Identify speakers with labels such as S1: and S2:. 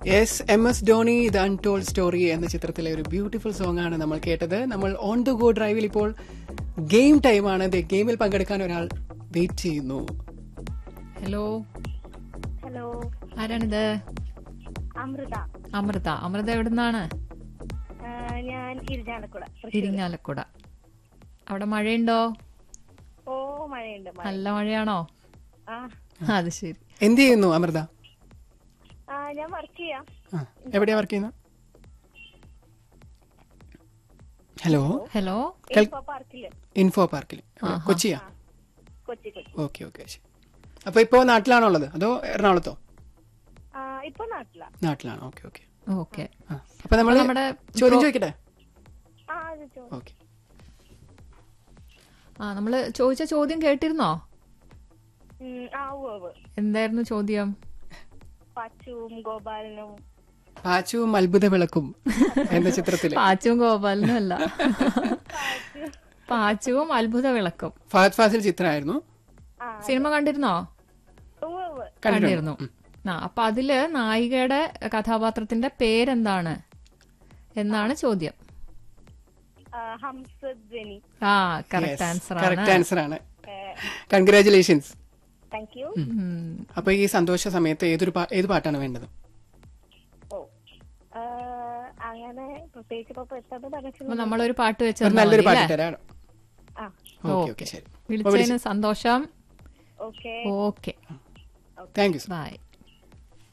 S1: Yes M S Dhoni the untold story എന്ന ചിത്രത്തിലെ ഒരു ബ്യൂട്ടിഫുൾ സോങ് ആണ് നമ്മൾ കേട്ടത് നമ്മൾ ഓൺ ദ ഗോ ഡ്രൈവിൽ ഇപ്പോൾ ഗെയിം ടൈമാണ് ഗെയിമിൽ പങ്കെടുക്കാൻ ഒരാൾ വെയിറ്റ് ചെയ്യുന്നു
S2: ഹലോ
S3: ഹലോ
S2: ആരാണിത്
S3: അമൃത
S2: അമൃത അമൃത എവിടുന്നാണ്
S3: ആ, ഞാൻ ഇരിഞ്ഞാലക്കുട തൃശ്ശൂർ.
S2: ഇരിങ്ങാലക്കുട അവിടെ മഴയുണ്ടോ
S3: ഓ മഴയുണ്ട് മഴ
S2: നല്ല മഴയാണോ
S3: ആ
S2: അത് ശരി
S1: എന്ത് ചെയ്യുന്നു അമൃത
S3: ആ, ഞാൻ വർക്ക് ചെയ്യാം
S1: ആ, എവിടെയാ വർക്ക് ചെയ്യുന്നത് ഹലോ
S2: ഹലോ
S3: ഇപ്പൊ പാർക്കില്
S1: ഇൻഫോ പാർക്കിൽ കൊച്ചിയാ
S3: കൊച്ചി കൊച്ചി
S1: ഓക്കെ ഓക്കെ ശരി അപ്പൊ ഇപ്പോ നാട്ടിലാണോ ഉള്ളത് അതോ എറണാകുളത്തോ
S3: ആ, ഇപ്പൊ നാട്ടിലാ
S1: നാട്ടിലാണ് ഓക്കെ ഓക്കെ
S2: ഓക്കെ
S1: അപ്പൊ നമ്മൾ
S2: നമ്മുടെ
S1: ചോദ്യം ചോദിക്കട്ടെ
S3: ആ അത് ചോ-
S1: ഓക്കെ
S2: ആ നമ്മള് ചോദിച്ച ചോദ്യം കേട്ടിരുന്നോ
S3: ഉം, ആ ഉവ്വ് ഉവ്വ്.
S2: എന്തായിരുന്നു ചോദ്യം
S3: പച്ചുവും ഗോപാലനും
S1: പാച്ചുവും അത്ഭുത വിളക്കും എന്ന ചിത്രത്തില്
S2: പാച്ചുവും ഗോപാലനും അല്ല പാച്ചുവും അത്ഭുത വിളക്കും
S1: ഫഹദ് ഫാസിൽ ചിത്രമായിരുന്നു
S3: ആ
S2: സിനിമ കണ്ടിരുന്നോ
S3: ഉവ്വ് ഉവ്വ്.
S2: കണ്ടിരുന്നു ആ അപ്പൊ അതില് നായികയുടെ കഥാപാത്രത്തിന്റെ പേരെന്താണ് എന്നാണ് ചോദ്യം
S3: ആ, ഹംസധ്വനി
S2: ആ കറക്റ്റ് ആൻസർ ആണ്
S1: കറക്റ്റ് ആൻസർ ആണ് കൺഗ്രാചുലേഷൻസ്
S3: താങ്ക് യു
S2: ഉം.
S1: അപ്പൊ ഈ സന്തോഷ സമയത്ത് ഏതൊരു പാ- ഏത് പാട്ടാണ് വേണ്ടത്
S3: ഓ ആ, അങ്ങനെ പ്രത്യേകിച്ച് ഇപ്പൊ പെട്ടെന്ന്
S2: അപ്പൊ
S3: മനസ്സിൽ
S2: നമ്മളൊരു പാട്ട്
S1: ഒരു
S2: വെച്ചാൽ
S1: നല്ലൊരു പാട്ട് തരാം
S3: ആ
S1: ഓക്കെ ഓക്കെ ശരി
S2: വിളിച്ചതിന് സന്തോഷം
S3: okay
S2: okay
S1: thank you
S2: by